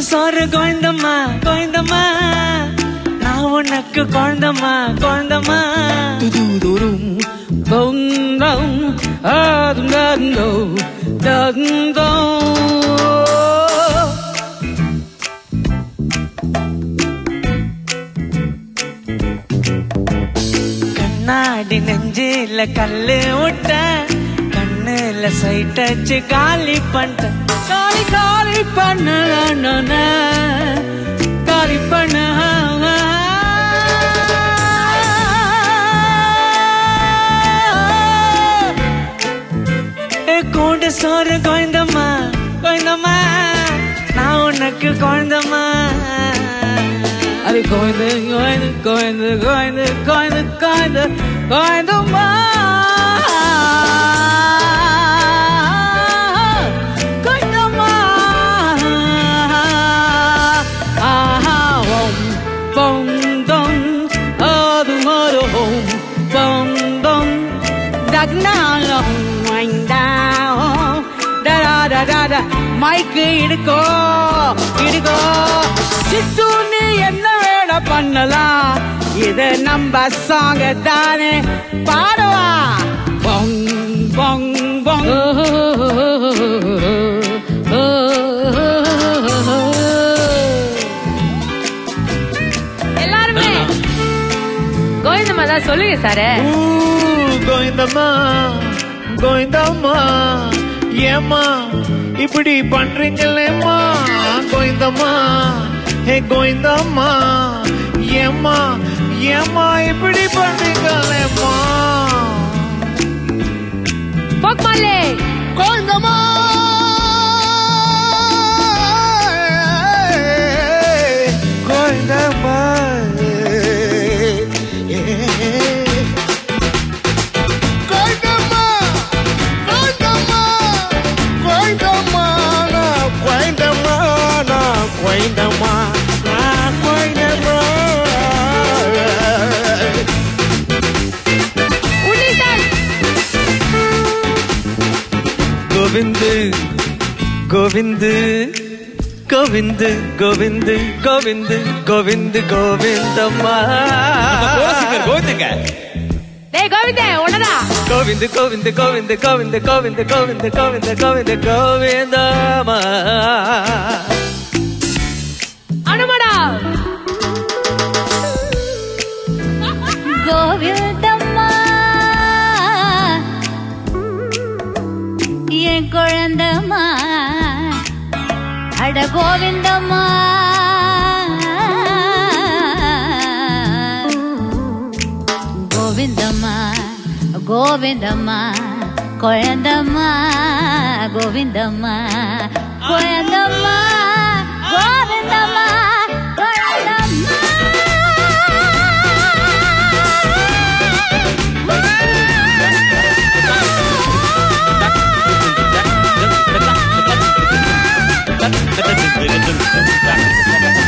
சோறு குழந்தம்மா குழந்தம்மா நான் உனக்கு குழந்தம்மா குழந்தம்மா துதுதுரும் பொங்கம் ஆதுங்கோ தங்கோ கண்ணாடி நெஞ்சில கல்லு விட்ட கண்ணுல சைட் அடிச்சு காலி பண்ணிட்ட காலி காலி பண்ண காலி பண்ண ஏ, கூட சோறு குழந்தம்மா குழந்தம்மா நான் உனக்கு குழந்தம்மா அது குழந்து குழந்து குழந்து குழந்து குழந்து குழந்து குழந்தம்மா குழந்தம்மா ஆஹா ஓம் பொங் தொங் அது ஒரு ஹோம் பொங் தொங் டக்னாலம் வைந்தாம் டடா டடா டா மைக்கு இடுக்கோ இடுக்கோ சித்து நீ என்ன வேட பண்ணலாம் இது நம்ம சாங்க தானே பாடுவா பொங் பொங் பொங் எல்லாருமே கோவிந்தம்மா தான் சொல்லுங்க சார் ஊ, கோவிந்தம்மா கோவிந்தம்மா ஏம்மா இப்படி பண்றீங்களேம்மா கோவிந்தம்மா ஹே கோவிந்தம்மா ஏம்மா ஏம்மா இப்படி பண்றீங்களேம்மா போக் மாலே கோவிந்தம்மா கோவிந்தம்மா கோவிந்தம்மா கோவிந்தம்மா கோவிந்தம்மா நான் கோவிந்தம்மா நான் கோவிந்தம்மா நான் கோவிந்தம்மா உன்னிதான் கோவிந்து கோவிந்து கோவிந்து கோவிந்து கோவிந்து கோவிந்து கோவிந்தம்மா கோவிந்துங்க டேய் கோவிந்தே உன்னடா கோவிந்து கோவிந்து கோவிந்து கோவிந்து கோவிந்து கோவிந்து கோவிந்து கோவிந்து கோவிந்தம்மா அனுமடா கோவிந்தம்மா என் குழந்தம்மா அட கோவிந்தம்மா கோவிந்தம்மா கோவிந்தம்மா குழந்தம்மா கோவிந்தம்மா குழந்தம்மா கோவிந்தம்மா குழந்தம்மா